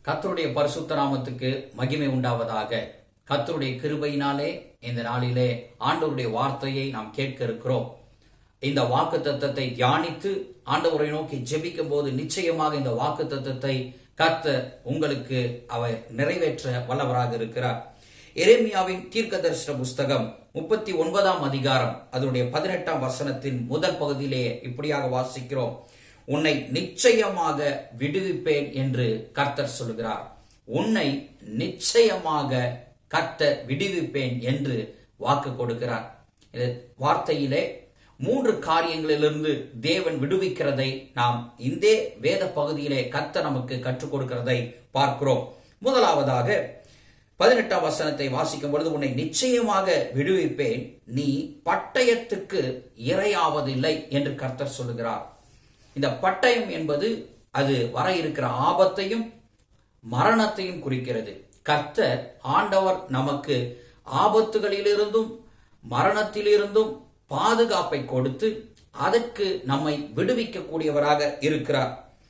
கர்த்தருடைய பரிசுத்த நாமத்துக்கு மகிமை உண்டாவதாக கர்த்தருடைய கிருபையினாலே இந்த நாளிலே ஆண்டவருடைய வார்த்தையை நாம் கேட்க இருக்கிறோம் இந்த வாக்கு தத்தத்தை தியானித்து ஆண்டவரை நோக்கி ஜெபிக்கும் போது நிச்சயமாக இந்த வாக்கு தத்தத்தை கர்த்தர் உங்களுக்கு அவர் நிறைவேற்ற வல்லவராக இருக்கிறார் எரேமியாவின் தீர்க்க தரிசன புஸ்தகம் முப்பத்தி ஒன்பதாம் அதிகாரம் அதனுடைய பதினெட்டாம் வசனத்தின் முதல் பகுதியிலே இப்படியாக வாசிக்கிறோம் உன்னை நிச்சயமாக விடுவிப்பேன் என்று கர்த்தர் சொல்கிறார் உன்னை நிச்சயமாக கர்த்தர் விடுவிப்பேன் என்று வாக்கு கொடுக்கிறார் இந்த வார்த்தையிலே மூன்று காரியங்களிலிருந்து தேவன் விடுவிக்கிறதை நாம் இந்த வேத பகுதியிலே கர்த்தர் நமக்கு கற்றுக் கொடுக்கிறதை பார்க்கிறோம் முதலாவதாக பதினெட்டாம் வசனத்தை வாசிக்கும் பொழுது உன்னை நிச்சயமாக விடுவிப்பேன் நீ பட்டயத்துக்கு இரையாவதில்லை என்று கர்த்தர் சொல்லுகிறார் இந்த பட்டயம் என்பது அது வர இருக்கிற ஆபத்தையும் மரணத்தையும் குறிக்கிறது கர்த்தர் ஆண்டவர் நமக்கு ஆபத்துகளிலிருந்தும் மரணத்திலிருந்தும் பாதுகாப்பை கொடுத்து அதற்கு நம்மை விடுவிக்கக்கூடியவராக இருக்கிறார்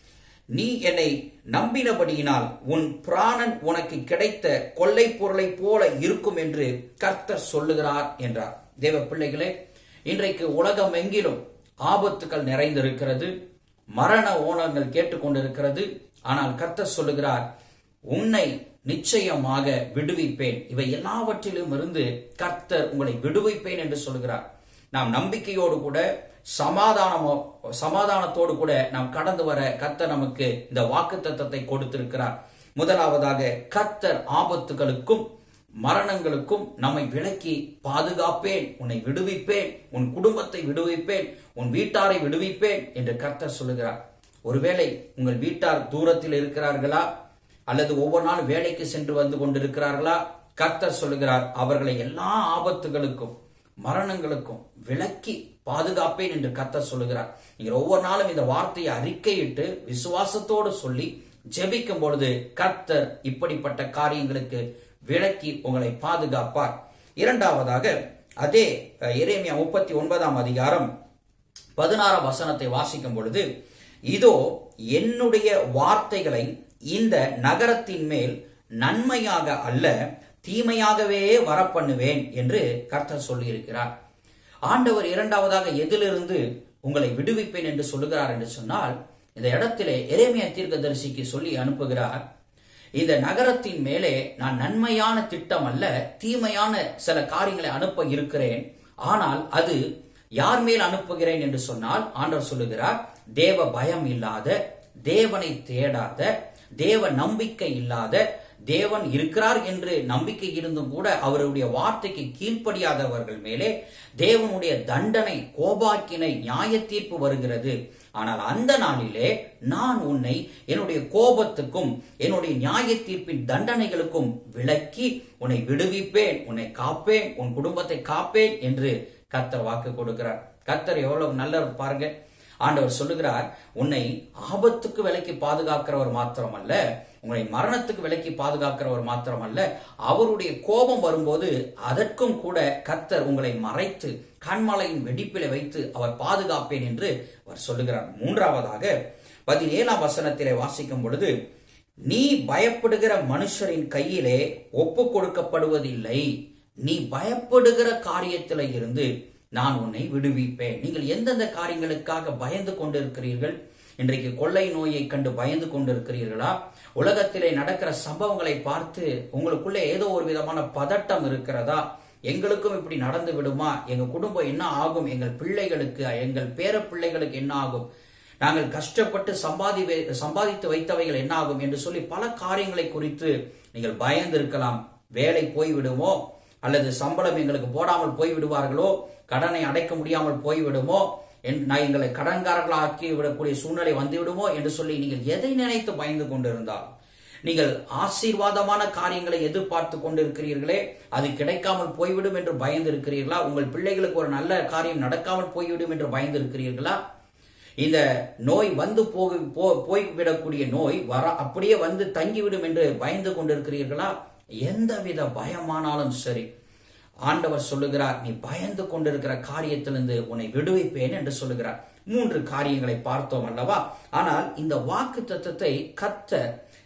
நீ என்னை நம்பினபடியினால் உன் பிராணன் உனக்கு கிடைத்த கொள்ளை பொருளை போல இருக்கும் என்று கர்த்தர் சொல்லுகிறார் என்றார் தேவ பிள்ளைகளே இன்றைக்கு உலகம் எங்கிலும் ஆபத்துக்கள் நிறைந்திருக்கிறது மரண ஓனங்கள் கேட்டுக்கொண்டிருக்கிறது ஆனால் கர்த்தர் சொல்லுகிறார் உன்னை நிச்சயமாக விடுவிப்பேன் இவை எல்லாவற்றிலும் இருந்து கர்த்தர் உங்களை விடுவிப்பேன் என்று சொல்கிறார் நாம் நம்பிக்கையோடு கூட சமாதானமோ சமாதானத்தோடு கூட நாம் கடந்து வர கர்த்தர் நமக்கு இந்த வாக்கு தத்தத்தை கொடுத்திருக்கிறார் முதலாவதாக கர்த்தர் ஆபத்துகளுக்கும் மரணங்களுக்கும் நம்மை விலக்கி பாதுகாப்பேன் உன்னை விடுவிப்பேன் உன் குடும்பத்தை விடுவிப்பேன் உன் வீட்டாரை விடுவிப்பேன் என்று கர்த்தர் சொல்லுகிறார் ஒருவேளை உங்கள் வீட்டார் தூரத்தில் இருக்கிறார்களா அல்லது ஒவ்வொரு நாள் வேலைக்கு சென்று வந்து கொண்டிருக்கிறார்களா கர்த்தர் சொல்லுகிறார் அவர்களை எல்லா ஆபத்துகளுக்கும் மரணங்களுக்கும் விலக்கி பாதுகாப்பேன் என்று கர்த்தர் சொல்லுகிறார் நீங்கள் ஒவ்வொரு நாளும் இந்த வார்த்தையை அறிக்கையிட்டு விசுவாசத்தோடு சொல்லி ஜெபிக்கும் பொழுது கர்த்தர் இப்படிப்பட்ட காரியங்களுக்கு விலக்கி உங்களை பாதுகாப்பார் இரண்டாவதாக அதே எரேமியா முப்பத்தி ஒன்பதாம் அதிகாரம் பதினாறாம் வசனத்தை வாசிக்கும் பொழுது இதோ என்னுடைய வார்த்தைகளை இந்த நகரத்தின் மேல் நன்மையாக அல்ல தீமையாகவே வரப்பண்ணுவேன் என்று கர்த்தர் சொல்லியிருக்கிறார் ஆண்டவர் இரண்டாவதாக எதிலிருந்து உங்களை விடுவிப்பேன் என்று சொல்லுகிறார் என்று சொன்னால் இந்த இடத்திலே எரேமியா தீர்க்கதரிசிக்கு சொல்லி அனுப்புகிறார் இந்த நகரத்தின் மேலே நான் நன்மையான திட்டம் அல்ல தீமையான சில காரியங்களை அனுப்ப இருக்கிறேன் ஆனால் அது யார் மேல் அனுப்புகிறேன் என்று சொன்னால் ஆண்டவர் சொல்லுகிறார் தேவ பயம் இல்லாத தேவனை தேடாத தேவ நம்பிக்கை இல்லாத தேவன் இருக்கிறார் என்று நம்பிக்கை இருந்தும் கூட அவருடைய வார்த்தைக்கு கீழ்ப்படியாதவர்கள் மேலே தேவனுடைய தண்டனை கோபாக்கினை நியாய தீர்ப்பு வருகிறது ஆனால் அந்த நாளிலே நான் உன்னை என்னுடைய கோபத்துக்கும் என்னுடைய நியாய தீர்ப்பின் தண்டனைகளுக்கும் விலக்கி உன்னை விடுவிப்பேன் உன்னை காப்பேன் உன் குடும்பத்தை காப்பேன் என்று கர்த்தர் வாக்கு கொடுக்கிறார் கர்த்தர் எவ்வளவு நல்லவர் பாருங்க ஆண்டவர் சொல்லுகிறார் உன்னை ஆபத்துக்கு விலைக்கு பாதுகாக்கிறவர் மாத்திரமல்ல உங்களை மரணத்துக்கு விலைக்கு பாதுகாக்கிறவர் மாத்திரமல்ல அவருடைய கோபம் வரும்போது அதற்கும் கூட கத்தர் உங்களை மறைத்து கண்மலையின் வெடிப்பில வைத்து அவர் பாதுகாப்பேன் என்று அவர் சொல்லுகிறார் மூன்றாவதாக பதினேழாம் வசனத்திலே வாசிக்கும் பொழுது நீ பயப்படுகிற மனுஷரின் கையிலே ஒப்பு கொடுக்கப்படுவதில்லை நீ பயப்படுகிற காரியத்தில இருந்து நான் உன்னை விடுவிப்பேன் நீங்கள் எந்தெந்த காரியங்களுக்காக பயந்து கொண்டிருக்கிறீர்கள் இன்றைக்கு கொள்ளை நோயை கண்டு பயந்து கொண்டிருக்கிறீர்களா உலகத்திலே நடக்கிற சம்பவங்களை பார்த்து உங்களுக்குள்ளே ஏதோ ஒரு விதமான பதட்டம் இருக்கிறதா எங்களுக்கும் இப்படி நடந்து விடுமா எங்க குடும்பம் என்ன ஆகும் எங்கள் பிள்ளைகளுக்கு எங்கள் பேர பிள்ளைகளுக்கு என்ன ஆகும் நாங்கள் கஷ்டப்பட்டு சம்பாதி சம்பாதித்து வைத்தவைகள் என்ன ஆகும் என்று சொல்லி பல காரியங்களை குறித்து நீங்கள் பயந்து இருக்கலாம் வேலை போய்விடுமோ அல்லது சம்பளம் எங்களுக்கு போடாமல் போய் விடுவார்களோ கடனை அடைக்க முடியாமல் போய்விடுமோ நான் எங்களை கடன்காரர்களாக்கி விடக்கூடிய சூழ்நிலை வந்துவிடுமோ என்று சொல்லி நீங்கள் எதை நினைத்து பயந்து கொண்டிருந்தால் நீங்கள் ஆசீர்வாதமான காரியங்களை எதிர்பார்த்து கொண்டிருக்கிறீர்களே அது கிடைக்காமல் போய்விடும் என்று பயந்து இருக்கிறீர்களா உங்கள் பிள்ளைகளுக்கு ஒரு நல்ல காரியம் நடக்காமல் போய்விடும் என்று பயந்து இருக்கிறீர்களா இந்த நோய் வந்து போக போய்விடக்கூடிய நோய் வர அப்படியே வந்து தங்கிவிடும் என்று பயந்து கொண்டிருக்கிறீர்களா எந்தவித பயமானாலும் சரி ஆண்டவர் சொல்லுகிறார் நீ பயந்து கொண்டிருக்கிற காரியத்திலிருந்து உன்னை விடுவிப்பேன் என்று சொல்லுகிறார் மூன்று காரியங்களை பார்த்தோம் அல்லவா ஆனால் இந்த வாக்கு தத்துவத்தை கத்த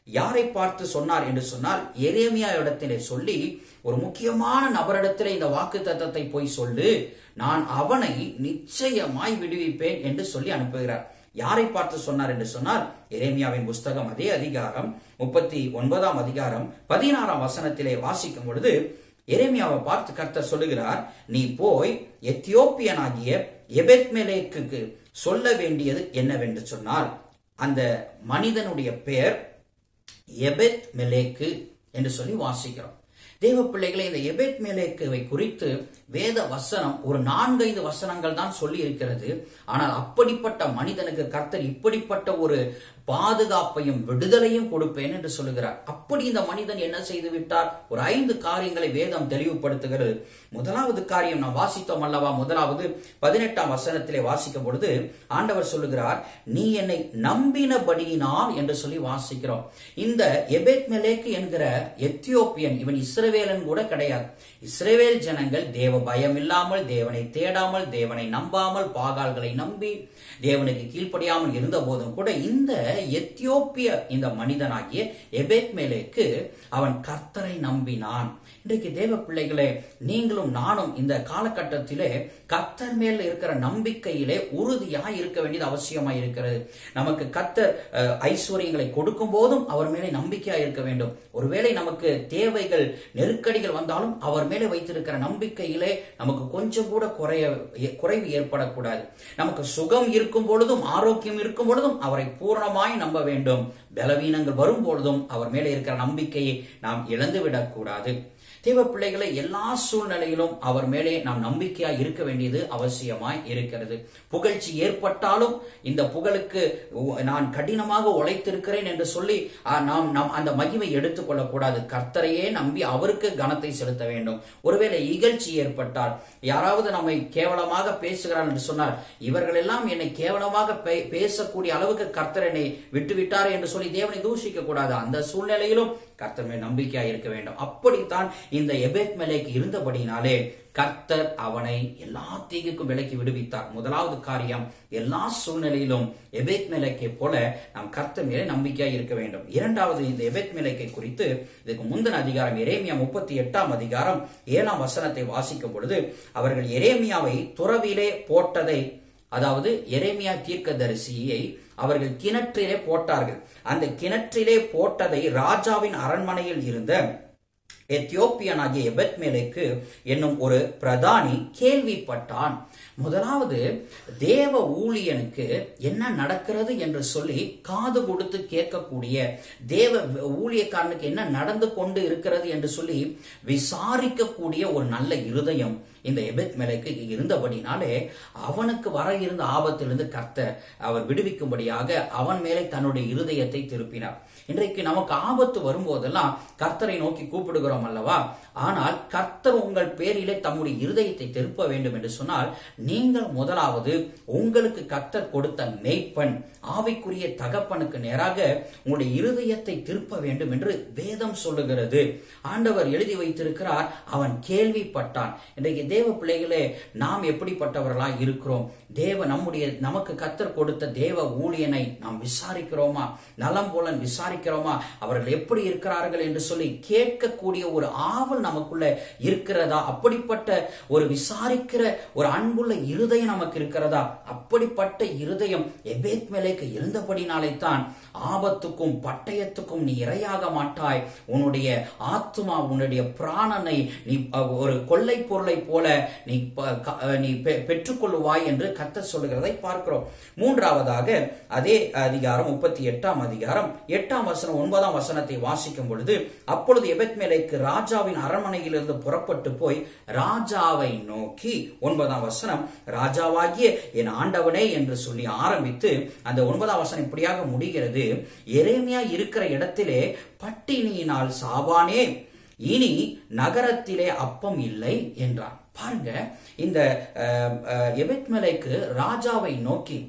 யாரை பார்த்து சொன்னார் என்று சொன்னால் எரேமியா இடத்திலே சொல்லி ஒரு முக்கியமான நபரிடத்திலே இந்த வாக்கு தத்தத்தை போய் சொல்லு நான் அவனை நிச்சயமாய் விடுவிப்பேன் என்று சொல்லி அனுப்புகிறார் யாரை பார்த்து சொன்னார் என்று சொன்னால் எரேமியாவின் புஸ்தகம் அதே அதிகாரம் முப்பத்தி ஒன்பதாம் அதிகாரம் பதினாறாம் வசனத்திலே வாசிக்கும் பொழுது எரேமியாவை பார்த்து கர்த்தர் சொல்லுகிறார் நீ போய் எத்தியோப்பியனாகிய எபெத்மெலேக்கு சொல்ல வேண்டியது என்னவென்று சொன்னால் அந்த மனிதனுடைய பெயர் எபெத் மெலேக்கு என்று சொல்லி வாசிக்கிறோம் தேவ பிள்ளைகளை இந்த எபெத் மெலேக்குவை குறித்து வேத வசனம் ஒரு நான்கைந்து வசனங்கள் தான் சொல்லி இருக்கிறது ஆனால் அப்படிப்பட்ட மனிதனுக்கு கர்த்தர் இப்படிப்பட்ட ஒரு பாதுகாப்பையும் விடுதலையும் கொடுப்பேன் என்று சொல்லுகிறார் அப்படி இந்த மனிதன் என்ன செய்து விட்டார் ஒரு ஐந்து காரியங்களை வேதம் தெளிவுபடுத்துகிறது முதலாவது காரியம் நாம் வாசித்தோம் அல்லவா முதலாவது பதினெட்டாம் வசனத்திலே வாசிக்கும் பொழுது ஆண்டவர் சொல்லுகிறார் நீ என்னை நம்பினபடியினால் என்று சொல்லி வாசிக்கிறோம் இந்த எபேத் மெலேக்கு என்கிற எத்தியோப்பியன் இவன் இஸ்ரவேலன் கூட கிடையாது இஸ்ரவேல் ஜனங்கள் தேவ பயம் இல்லாமல் தேவனை தேடாமல் தேவனை நம்பாமல் பாகால்களை நம்பி தேவனுக்கு கீழ்ப்படியாமல் இருந்த போதும் கூட இந்த எத்தியோப்பிய இந்த மனிதனாகிய எபேத் மேலேக்கு அவன் கர்த்தரை நம்பினான் இன்றைக்கு தேவ பிள்ளைகளே நீங்களும் நானும் இந்த காலகட்டத்திலே கர்த்தர் மேல் இருக்கிற நம்பிக்கையிலே உறுதியாய் இருக்க வேண்டியது அவசியமாய் இருக்கிறது நமக்கு கர்த்தர் அஹ், ஐஸ்வர்யங்களை கொடுக்கும் போதும் அவர் மேலே நம்பிக்கையா இருக்க வேண்டும் ஒருவேளை நமக்கு தேவைகள் நெருக்கடிகள் வந்தாலும் அவர் மேலே வைத்திருக்கிற நம்பிக்கையிலே நமக்கு கொஞ்சம் கூட குறைய குறைவு ஏற்படக்கூடாது நமக்கு சுகம் இருக்கும் பொழுதும் ஆரோக்கியம் இருக்கும் பொழுதும் அவரை பூரணமாய் நம்ப வேண்டும் பலவீனங்கள் வரும் பொழுதும் அவர் மேலே இருக்கிற நம்பிக்கையை நாம் இழந்து விடக்கூடாது தேவ பிள்ளைகளை எல்லா சூழ்நிலையிலும் அவர் மேலே நாம் நம்பிக்கையா இருக்க வேண்டியது அவசியமாய் இருக்கிறது புகழ்ச்சி ஏற்பட்டாலும் இந்த புகழுக்கு உ- நான் கடினமாக உழைத்திருக்கிறேன் என்று சொல்லி ஆ, நாம் நாம் அந்த மகிமை எடுத்துக்கொள்ளக் கூடாது கர்த்தரையே நம்பி அவருக்கு கனத்தை செலுத்த வேண்டும் ஒருவேளை இகழ்ச்சி ஏற்பட்டால் யாராவது நம்மை கேவலமாக பேசுகிறார் என்று சொன்னார் இவர்கள் எல்லாம் என்னை கேவலமாக பே- பேசக்கூடிய அளவுக்கு கர்த்தர் என்னை விட்டுவிட்டார் என்று சொல்லி தேவனை தூஷிக்க கூடாது அந்த சூழ்நிலையிலும் கர்த்தர் மேல் நம்பிக்கையா இருக்க வேண்டும் அப்படித்தான் இந்த எபேத் மேலேக்கு இருந்தபடினாலே கர்த்தர் அவனை எல்லா தீங்குக்கும் விலக்கி விடுவித்தார் முதலாவது காரியம் எல்லா சூழ்நிலையிலும் எபேத் மேலேக்கை போல நாம் கர்த்தர் மேலே நம்பிக்கையா இருக்க வேண்டும் இரண்டாவது இந்த எபேத் மேலேக்கை குறித்து இதுக்கு முந்தின அதிகாரம் எரேமியா முப்பத்தி எட்டாம் அதிகாரம் ஏழாம் வசனத்தை வாசிக்கும் பொழுது அவர்கள் எரேமியாவை துறவிலே போட்டதை அதாவது எரேமியா தீர்க்கதரிசியை அவர்கள் கிணற்றிலே போட்டார்கள் அந்த கிணற்றிலே போட்டதை ராஜாவின் அரண்மனையில் இருந்த எத்தியோப்பியனாகிய எபெத்மேலுக்கு என்னும் ஒரு பிரதானி கேள்விப்பட்டான் முதலாவது தேவ ஊழியனுக்கு என்ன நடக்கிறது என்று சொல்லி காது கொடுத்து கேட்கக்கூடிய தேவ ஊழியக்காரனுக்கு என்ன நடந்து கொண்டு இருக்கிறது என்று சொல்லி விசாரிக்கக்கூடிய ஒரு நல்ல இருதயம் இந்த எபெத் மேலைக்கு இருந்தபடினாலே அவனுக்கு வர இருந்த ஆபத்திலிருந்து கர்த்தர் அவர் விடுவிக்கும்படியாக அவன் மேலே தன்னுடைய இருதயத்தை திருப்பினார் இன்றைக்கு நமக்கு ஆபத்து வரும்போதெல்லாம் கர்த்தரை நோக்கி கூப்பிடுகிறோம் அல்லவா ஆனால் கர்த்தர் உங்கள் பேரிலே தம்முடைய இருதயத்தை திருப்ப வேண்டும் என்று சொன்னால் நீங்கள் முதலாவது உங்களுக்கு கர்த்தர் கொடுத்த மெய்ப்பன் ஆவிக்குரிய தகப்பனுக்கு நேராக உங்களுடைய இருதயத்தை திருப்ப வேண்டும் என்று வேதம் சொல்லுகிறது ஆண்டவர் எழுதி வைத்திருக்கிறார் அவன் கேள்விப்பட்டான் இன்றைக்கு தேவ பிள்ளைகளே நாம் எப்படிப்பட்டவர்களாய் இருக்கிறோம் தேவ நம்முடைய நமக்கு கத்தர் கொடுத்த தேவ ஊழியனை நாம் விசாரிக்கிறோமா நலம் போல விசாரிக்கிறோமா அவர்கள் எப்படி இருக்கிறார்கள் என்று சொல்லி கேட்கக்கூடிய ஒரு ஆவல் நமக்குள்ள இருக்கிறதா அப்படிப்பட்ட ஒரு விசாரிக்கிற ஒரு அன்புள்ள இருதயம் நமக்கு இருக்கிறதா அப்படிப்பட்ட இருதயம் எபேத் மேலேக்கு இருந்தபடினாலே தான் ஆபத்துக்கும் பட்டயத்துக்கும் நீ இரையாக மாட்டாய் உன்னுடைய ஆத்மா உன்னுடைய பிராணனை நீ அஹ், ஒரு கொள்ளை பொருளை போல நீ ப- க- அஹ், நீ பெ- பெற்றுக்கொள்ளுவாய் என்று கர்த்தர் சொல்லுகிறதை பார்க்கிறோம் மூன்றாவதாக அதே அதிகாரம் முப்பத்தி எட்டாம் அதிகாரம் எட்டாம் வசனம் ஒன்பதாம் வசனத்தை வாசிக்கும் பொழுது அப்பொழுது எபெத்மேலைக்கு ராஜாவின் அரண்மனையிலிருந்து புறப்பட்டு போய் ராஜாவை நோக்கி ஒன்பதாம் வசனம் ராஜாவாகிய என் ஆண்டவனே என்று சொல்லி ஆரம்பித்து அந்த ஒன்பதாம் வசனம் இப்படியாக முடிகிறது எரேமியா இருக்கிற இடத்திலே பட்டினியினால் சாவானே இனி நகரத்திலே அப்பம் இல்லை என்றான் பாருங்க இந்த அஹ், அஹ், எபெத்மேலைக்கு ராஜாவை நோக்கி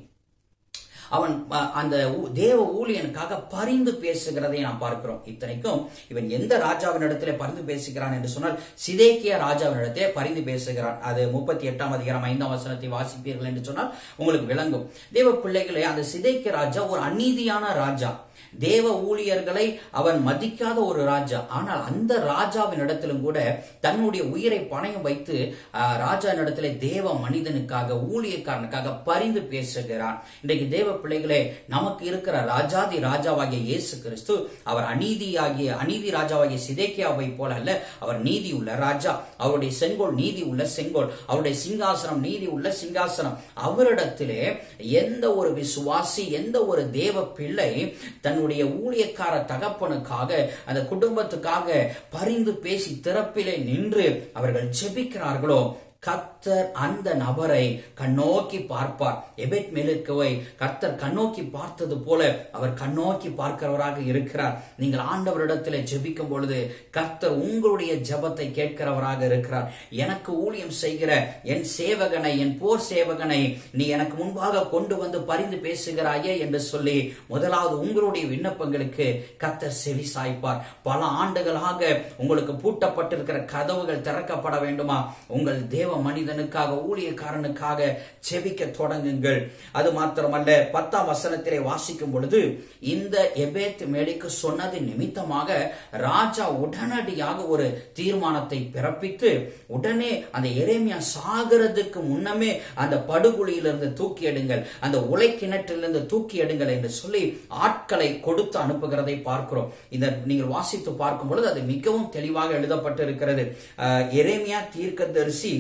அவன் அஹ், அந்த ஊ- தேவ ஊழியனுக்காக பரிந்து பேசுகிறதை நாம் பார்க்கிறோம் இத்தனைக்கும் இவன் எந்த ராஜாவின் இடத்திலே பரிந்து பேசுகிறான் என்று சொன்னால் சிதேக்கிய ராஜாவின் இடத்திலே பரிந்து பேசுகிறான் அது முப்பத்தி எட்டாம் அதிகாரம் ஐந்தாம் வசனத்தை வாசிப்பீர்கள் என்று சொன்னால் உங்களுக்கு விளங்கும் தேவ பிள்ளைகளே அந்த சிதேக்கிய ராஜா ஒரு அநீதியான ராஜா தேவ ஊழியர்களை அவன் மதிக்காத ஒரு ராஜா ஆனால் அந்த ராஜாவின் இடத்திலும் கூட தன்னுடைய உயிரை பணயம் வைத்து ஆஹ், ராஜாவின் இடத்துல தேவ மனிதனுக்காக ஊழியக்காரனுக்காக பரிந்து பேசுகிறான் இன்றைக்கு தேவ பிள்ளைகளே நமக்கு இருக்கிற ராஜாதி ராஜாவாகிய இயேசு கிறிஸ்து அவர் அநீதியாகிய அநீதி ராஜாவாகிய சிதேக்கியாவை போல அல்ல அவர் நீதி உள்ள ராஜா அவருடைய செங்கோல் நீதி உள்ள செங்கோல் அவருடைய சிங்காசனம் நீதி உள்ள சிங்காசனம் அவரிடத்திலே எந்த ஒரு விசுவாசி எந்த ஒரு தேவ பிள்ளை தன்னுடைய ஊழியக்கார தகப்பனுக்காக அந்த குடும்பத்துக்காக பரிந்து பேசி திறப்பிலே நின்று அவர்கள் ஜெபிக்கிறார்களோ கர்த்தர் அந்த நபரை கண்ணோக்கி பார்ப்பார் எபெட் மெலுக்குவை கர்த்தர் கண்ணோக்கி பார்த்தது போல அவர் கண்ணோக்கி பார்க்கிறவராக இருக்கிறார் நீங்கள் ஆண்டவரிடத்தில் ஜெபிக்கும் பொழுது கர்த்தர் உங்களுடைய ஜெபத்தை கேட்கிறவராக இருக்கிறார் எனக்கு ஊழியம் செய்கிற என் சேவகனை என் போர் சேவகனை நீ எனக்கு முன்பாக கொண்டு வந்து பரிந்து பேசுகிறாயே என்று சொல்லி முதலாவது உங்களுடைய விண்ணப்பங்களுக்கு கர்த்தர் செவி சாய்ப்பார் பல ஆண்டுகளாக உங்களுக்கு பூட்டப்பட்டிருக்கிற கதவுகள் திறக்கப்பட வேண்டுமா உங்கள் தேவ மனிதனுக்காக ஊழியக்காரனுக்காக செபிக்க தொடங்குங்கள் அது மாத்திரமல்ல பத்தாம் வசனத்திலே வாசிக்கும் பொழுது இந்த எபேத் மேடைக்கு சொன்னது நிமித்தமாக ராஜா உடனடியாக ஒரு தீர்மானத்தை பிறப்பித்து உடனே அந்த எரேமியா சாகிறதுக்கு முன்னமே அந்த படுகொலியிலிருந்து தூக்கி எடுங்கள் அந்த உலை கிணற்றிலிருந்து தூக்கி எடுங்கள் என்று சொல்லி ஆட்களை கொடுத்து அனுப்புகிறதை பார்க்கிறோம் இந்த நீங்கள் வாசித்து பார்க்கும் பொழுது அது மிகவும் தெளிவாக எழுதப்பட்டு இருக்கிறது எரேமியா தீர்க்கதரிசி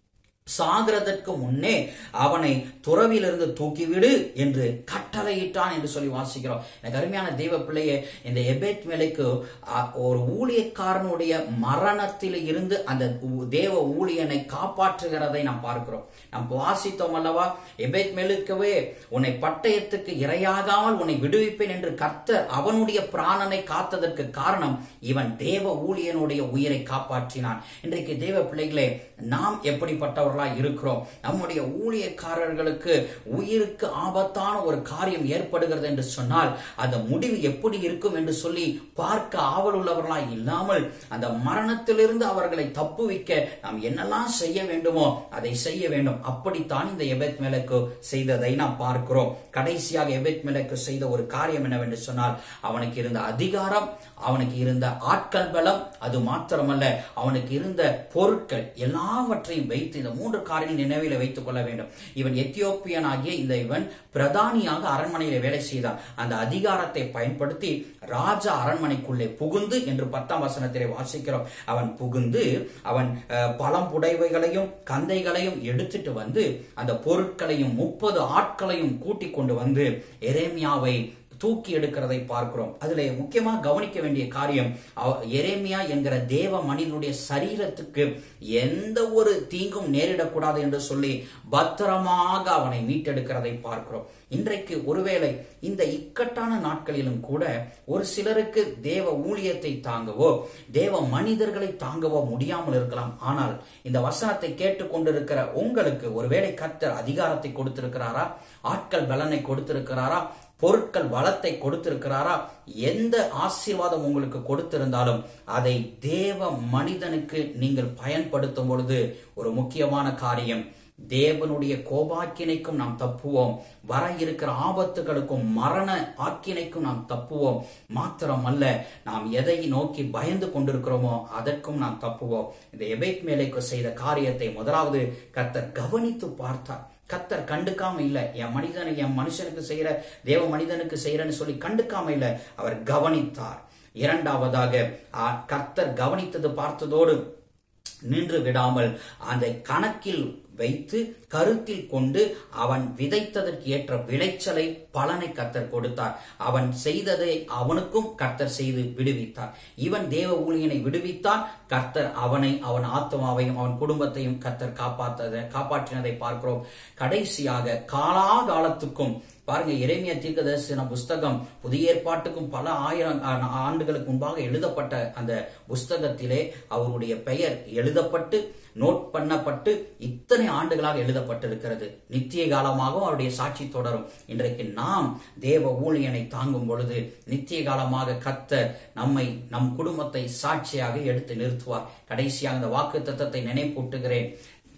சாகிறதற்கு முன்னே அவனை துறவிலிருந்து தூக்கிவிடு என்று கட்டளையிட்டான் என்று சொல்லி வாசிக்கிறோம் எனக்கு அருமையான தெய்வ பிள்ளையே இந்த எபேத் மேலைக்கு அ, ஒரு ஊழியக்காரனுடைய மரணத்தில் இருந்து அந்த ஊ- தேவ ஊழியனை காப்பாற்றுகிறதை நாம் பார்க்கிறோம் நாம் வாசித்தோம் அல்லவா எபேத் மேலுக்கவே உன்னை பட்டயத்துக்கு இரையாகாமல் உன்னை விடுவிப்பேன் என்று கர்த்தர் அவனுடைய பிராணனை காத்ததற்கு காரணம் இவன் தேவ ஊழியனுடைய உயிரை காப்பாற்றினான் இன்றைக்கு தேவ பிள்ளைகளே நாம் எப்படிப்பட்டவர்களாய் இருக்கிறோம் நம்முடைய ஊழியக்காரர்களுக்கு உயிருக்கு ஆபத்தான ஒரு காரியம் ஏற்படுகிறது என்று சொன்னால் அந்த முடிவு எப்படி இருக்கும் என்று சொல்லி பார்க்க ஆவல் உள்ளவர்களாய் இல்லாமல் அந்த மரணத்திலிருந்து அவர்களை தப்புவிக்க நாம் என்னெல்லாம் செய்ய வேண்டுமோ அதை செய்ய வேண்டும் அப்படித்தான் இந்த எபெத் மேலக்கு செய்ததை நாம் பார்க்கிறோம் கடைசியாக எபெத் மேலக்கு செய்த ஒரு காரியம் என்னவென்று சொன்னால் அவனுக்கு இருந்த அதிகாரம் அவனுக்கு இருந்த ஆட்கள் பலம் அது மாத்திரமல்ல அவனுக்கு இருந்த பொருட்கள் எல்லாவற்றையும் வைத்து இந்த மூன்று காரியங்கள் நினைவில் வைத்துக் கொள்ள வேண்டும் இவன் எத்தியோப்பியன் ஆகிய இந்த இவன் பிரதானியாக அரண்மனையில வேலை செய்தான் அந்த அதிகாரத்தை பயன்படுத்தி ராஜா அரண்மனைக்குள்ளே புகுந்து என்று பத்தாம் வசனத்திலே வாசிக்கிறோம் அவன் புகுந்து அவன் அஹ், பழம் புடைவைகளையும் கந்தைகளையும் எடுத்துட்டு வந்து அந்த பொருட்களையும் முப்பது ஆட்களையும் கூட்டிக் கொண்டு வந்து எரேமியாவை தூக்கி எடுக்கிறதை பார்க்கிறோம் அதுல முக்கியமா கவனிக்க வேண்டிய காரியம் அவ- எரேமியா என்கிற தேவ மனிதனுடைய சரீரத்துக்கு எந்த ஒரு தீங்கும் நேரிடக்கூடாது என்று சொல்லி பத்திரமாக அவனை மீட்டெடுக்கிறதை பார்க்கிறோம் இன்றைக்கு ஒருவேளை இந்த இக்கட்டான நாட்களிலும் கூட ஒரு சிலருக்கு தேவ ஊழியத்தை தாங்கவோ தேவ மனிதர்களை தாங்கவோ முடியாமல் இருக்கலாம் ஆனால் இந்த வசனத்தை கேட்டுக்கொண்டிருக்கிற உங்களுக்கு ஒருவேளை கர்த்தர் அதிகாரத்தை கொடுத்திருக்கிறாரா ஆட்கள் பலனை கொடுத்திருக்கிறாரா பொருட்கள் வளத்தை கொடுத்திருக்கிறாரா எந்த ஆசீர்வாதம் உங்களுக்கு கொடுத்திருந்தாலும் அதை தேவ மனிதனுக்கு நீங்கள் பயன்படுத்தும் பொழுது ஒரு முக்கியமான காரியம் தேவனுடைய கோபாக்கினைக்கும் நாம் தப்புவோம் வர இருக்கிற ஆபத்துகளுக்கும் மரண ஆக்கினைக்கும் நாம் தப்புவோம் மாத்திரமல்ல நாம் எதை நோக்கி பயந்து கொண்டிருக்கிறோமோ அதற்கும் நாம் தப்புவோம் இந்த எபேத் மேலைக்கு செய்த காரியத்தை முதலாவது கர்த்தர் கவனித்து பார்த்தார் கத்தர் கண்டுக்காம இல்ல என் மனிதனை என் மனுஷனுக்கு செய்யற தேவ மனிதனுக்கு செய்யறன்னு சொல்லி கண்டுக்காம இல்ல அவர் கவனித்தார் இரண்டாவதாக ஆ, கர்த்தர் கவனித்தது பார்த்ததோடு நின்று விடாமல் அந்த கணக்கில் வைத்து கருத்தில் கொண்டு அவன் விதைத்ததற்கு ஏற்ற விளைச்சலை பலனை கர்த்தர் கொடுத்தார் அவன் செய்ததை அவனுக்கும் கர்த்தர் செய்து விடுவித்தார் இவன் தேவ ஊழியனை விடுவித்தான் கர்த்தர் அவனை அவன் ஆத்மாவையும் அவன் குடும்பத்தையும் கர்த்தர் காப்பாற்றதை காப்பாற்றினதை பார்க்கிறோம் கடைசியாக காலாகாலத்துக்கும் பாருங்க இறைமைய தீர்க்கதரிசன புஸ்தகம் புதிய ஏற்பாட்டுக்கும் பல ஆயிரம் ஆ- ஆண்டுகளுக்கு முன்பாக எழுதப்பட்ட அந்த புஸ்தகத்திலே அவருடைய பெயர் எழுதப்பட்டு நோட் பண்ணப்பட்டு இத்தனை ஆண்டுகளாக எழுதப்பட்டிருக்கிறது நித்திய காலமாகவும் அவருடைய சாட்சி தொடரும் இன்றைக்கு நாம் தேவ ஊழியனை தாங்கும் பொழுது நித்திய காலமாக கத்த நம்மை நம் குடும்பத்தை சாட்சியாக எடுத்து நிறுத்துவார் கடைசியாக அந்த வாக்கு தத்தத்தை நினைப்பூட்டுகிறேன்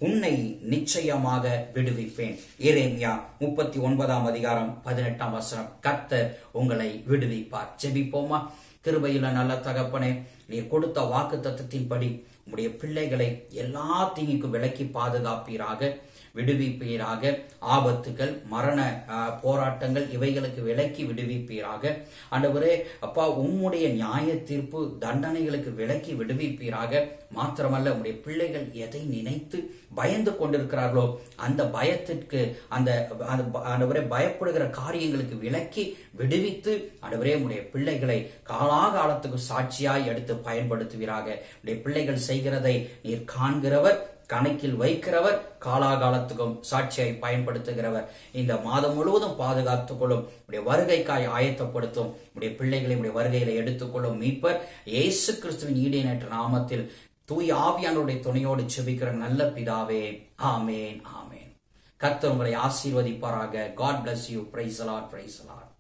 உன்னை நிச்சயமாக விடுவிப்பேன் எரேமியா முப்பத்தி ஒன்பதாம் அதிகாரம் பதினெட்டாம் வசனம் கர்த்தர் உங்களை விடுவிப்பார் ஜெபிப்போமா கிருபையில நல்ல தகப்பனே நீ கொடுத்த வாக்கு தத்துவத்தின்படி உம்முடைய பிள்ளைகளை எல்லா தீங்குக்கும் விலக்கி பாதுகாப்பீராக விடுவிப்பீராக ஆபத்துகள் மரண ஆஹ், போராட்டங்கள் இவைகளுக்கு விலக்கி விடுவிப்பீராக ஆண்டவரே அப்பா உம்முடைய நியாய தீர்ப்பு தண்டனைகளுக்கு விலக்கி விடுவிப்பீராக மாத்திரமல்ல உம்முடைய பிள்ளைகள் எதை நினைத்து பயந்து கொண்டிருக்கிறார்களோ அந்த பயத்திற்கு அந்த அந்த ப- ஆண்டவரே பயப்படுகிற காரியங்களுக்கு விலக்கி விடுவித்து ஆண்டவரே உம்முடைய பிள்ளைகளை காலாகாலத்துக்கு சாட்சியாய் எடுத்து பயன்படுத்துவீராக உடைய பிள்ளைகள் செய்கிறதை நீர் காண்கிறவர் கணக்கில் வைக்கிறவர் காலாகாலத்துக்கும் சாட்சியாய் பயன்படுத்துகிறவர் இந்த மாதம் முழுவதும் பாதுகாத்துக் கொள்ளும் உடைய வருகைக்காய் ஆயத்தப்படுத்தும் உடைய பிள்ளைகளை உடைய வருகையில எடுத்துக்கொள்ளும் மீட்பர் இயேசு கிறிஸ்துவின் ஈடேனற்ற நாமத்தில் தூய் ஆவியானவருடைய துணையோடு செபிக்கிற நல்ல பிதாவே ஆமேன் ஆமேன் கர்த்தர் உங்களை ஆசீர்வதிப்பாராக God bless you praise the lord praise allot